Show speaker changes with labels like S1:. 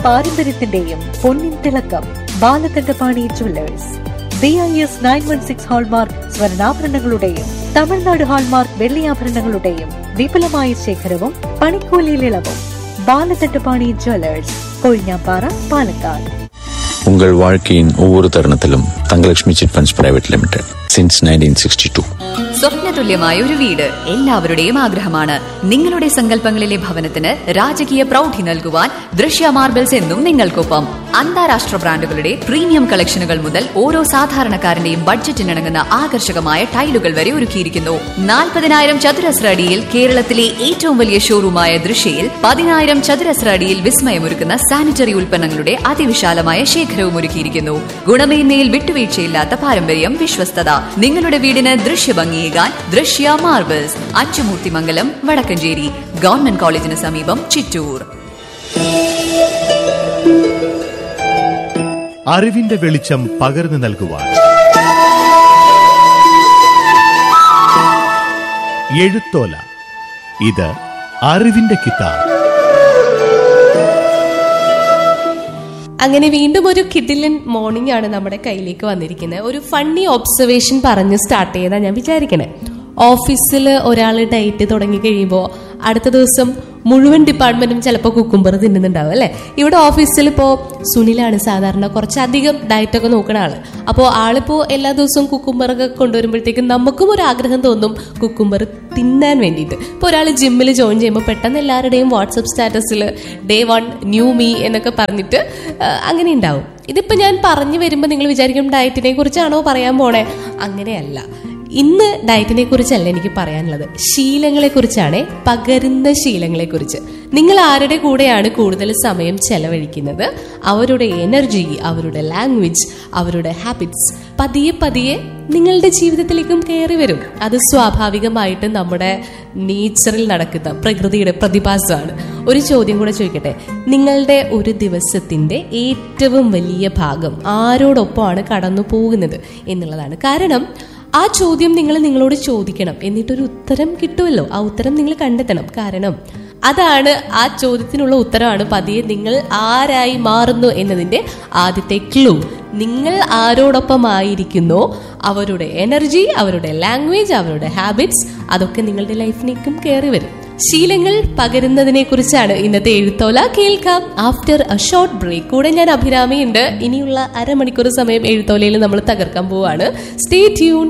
S1: പാരമ്പര്യത്തിന്റെയും പൊന്നിൻ തിളക്കം Balakandapani jewellers B I S nine one six hallmark സ്വർണ്ണാഭരണങ്ങളുടെയും തമിഴ്നാട് ഹാൾമാർക്ക് വെള്ളിയാഭരണങ്ങളുടെയും വിപുലമായ ശേഖരവും പണിക്കൂലിയിൽ ഇളവും ബാലകണ്ഠപാണി ജുവല്ലേഴ്സ് കൊഴിഞ്ഞാപ്പാറ പാലക്കാട്
S2: உங்கள் வாழ்க்கையின் ஒவ்வொரு தருணத்திலும் Thangalakshmi chit funds private limited since nineteen sixty two
S3: സ്വപ്നതുല്യമായ ഒരു വീട് എല്ലാവരുടെയും ആഗ്രഹമാണ് നിങ്ങളുടെ സങ്കല്പങ്ങളിലെ ഭവനത്തിന് രാജകീയ പ്രൗഢി നൽകുവാൻ ദൃശ്യ മാർബിൾസ് എന്നും നിങ്ങൾക്കൊപ്പം അന്താരാഷ്ട്ര ബ്രാൻഡുകളുടെ പ്രീമിയം കളക്ഷനുകൾ മുതൽ ഓരോ സാധാരണക്കാരന്റെയും ബഡ്ജറ്റിനിണങ്ങുന്ന ആകർഷകമായ ടൈലുകൾ വരെ ഒരുക്കിയിരിക്കുന്നു നാൽപ്പതിനായിരം ചതുരശ്ര അടിയിൽ കേരളത്തിലെ ഏറ്റവും വലിയ ഷോറൂമായ ദൃശ്യയിൽ പതിനായിരം ചതുരശ്ര അടിയിൽ വിസ്മയമൊരുക്കുന്ന സാനിറ്ററി ഉൽപ്പന്നങ്ങളുടെ അതിവിശാലമായ ശേഖരവും ഒരുക്കിയിരിക്കുന്നു ഗുണമേന്മയിൽ വിട്ടുവീഴ്ചയില്ലാത്ത പാരമ്പര്യം വിശ്വസ്തത നിങ്ങളുടെ വീടിന് ദൃശ്യഭംഗിയേകാൻ ദൃശ്യ മാർബിൾസ് അച്ചുമൂർത്തിമംഗലം വടക്കഞ്ചേരി ഗവൺമെന്റ് കോളേജിന് സമീപം ചിറ്റൂർ
S4: അറിവിന്റെ വെളിച്ചം പകർന്നു നൽകുവാൻ എഴുത്തോല ഇത് അറിവിന്റെ കിതാബ്
S5: അങ്ങനെ വീണ്ടും ഒരു കിഡിലൻ മോർണിംഗ് ആണ് നമ്മുടെ കയ്യിലേക്ക് വന്നിരിക്കുന്നത് ഒരു ഫണ്ണി ഒബ്സർവേഷൻ പറഞ്ഞ് സ്റ്റാർട്ട് ചെയ്താ ഞാൻ വിചാരിക്കണേ ഓഫീസിൽ ഒരാൾ ഡയറ്റ് തുടങ്ങി കഴിയുമ്പോൾ അടുത്ത ദിവസം മുഴുവൻ ഡിപ്പാർട്ട്മെന്റും ചിലപ്പോൾ കുക്കുംബർ തിന്നുന്നുണ്ടാവും അല്ലെ ഇവിടെ ഓഫീസിൽ ഇപ്പോൾ സുനിലാണ് സാധാരണ കുറച്ചധികം ഡയറ്റ് ഒക്കെ നോക്കുന്ന ആള് അപ്പോൾ ആളിപ്പോ എല്ലാ ദിവസവും കുക്കുംബറൊക്കെ കൊണ്ടുവരുമ്പോഴത്തേക്കും നമുക്കും ഒരു ആഗ്രഹം തോന്നും കുക്കുംബർ തിന്നാൻ വേണ്ടിയിട്ട് ഇപ്പോൾ ഒരാൾ ജിമ്മിൽ ജോയിൻ ചെയ്യുമ്പോൾ പെട്ടെന്ന് എല്ലാവരുടെയും വാട്സപ്പ് സ്റ്റാറ്റസിൽ ഡേ വൺ ന്യൂ മീ എന്നൊക്കെ പറഞ്ഞിട്ട് ആ, അങ്ങനെ ഉണ്ടാവും ഇതിപ്പോൾ ഞാൻ പറഞ്ഞു വരുമ്പോൾ നിങ്ങൾ വിചാരിക്കും ഡയറ്റിനെ കുറിച്ചാണോ പറയാൻ പോണേ അങ്ങനെയല്ല ഇന്ന് ഡയറ്റിനെ കുറിച്ചല്ല എനിക്ക് പറയാനുള്ളത് ശീലങ്ങളെ കുറിച്ചാണ് പകരുന്ന ശീലങ്ങളെ കുറിച്ച് നിങ്ങൾ ആരുടെ കൂടെയാണ് കൂടുതൽ സമയം ചെലവഴിക്കുന്നത് അവരുടെ എനർജി അവരുടെ ലാംഗ്വേജ് അവരുടെ ഹാബിറ്റ്സ് പതിയെ പതിയെ നിങ്ങളുടെ ജീവിതത്തിലേക്കും കയറി വരും അത് സ്വാഭാവികമായിട്ട് നമ്മുടെ നേച്ചറിൽ നടക്കുന്ന പ്രകൃതിയുടെ പ്രതിഭാസമാണ് ഒരു ചോദ്യം കൂടെ ചോദിക്കട്ടെ നിങ്ങളുടെ ഒരു ദിവസത്തിന്റെ ഏറ്റവും വലിയ ഭാഗം ആരോടൊപ്പമാണ് കടന്നു പോകുന്നത് എന്നുള്ളതാണ് കാരണം ആ ചോദ്യം നിങ്ങൾ നിങ്ങളോട് ചോദിക്കണം എന്നിട്ടൊരു ഉത്തരം കിട്ടുമല്ലോ ആ ഉത്തരം നിങ്ങൾ കണ്ടെത്തണം കാരണം അതാണ് ആ ചോദ്യത്തിനുള്ള ഉത്തരമാണ് പതിയെ നിങ്ങൾ ആരായി മാറുന്നു എന്നതിന്റെ ആദ്യത്തെ ക്ലൂ നിങ്ങൾ ആരോടൊപ്പം ആയിരിക്കുന്നോ അവരുടെ എനർജി അവരുടെ ലാംഗ്വേജ് അവരുടെ ഹാബിറ്റ്സ് അതൊക്കെ നിങ്ങളുടെ ലൈഫിലേക്കും കയറി വരും ശീലങ്ങൾ പകരുന്നതിനെ കുറിച്ചാണ് ഇന്നത്തെ എഴുത്തോല കേൾക്കാം ആഫ്റ്റർ എ ഷോർട്ട് ബ്രേക്ക് കൂടെ ഞാൻ അഭിരാമിയുണ്ട് ഇനിയുള്ള അരമണിക്കൂർ സമയം എഴുത്തോലയിൽ നമ്മൾ തകർക്കാൻ പോവാണ് സ്റ്റേ ട്യൂൺ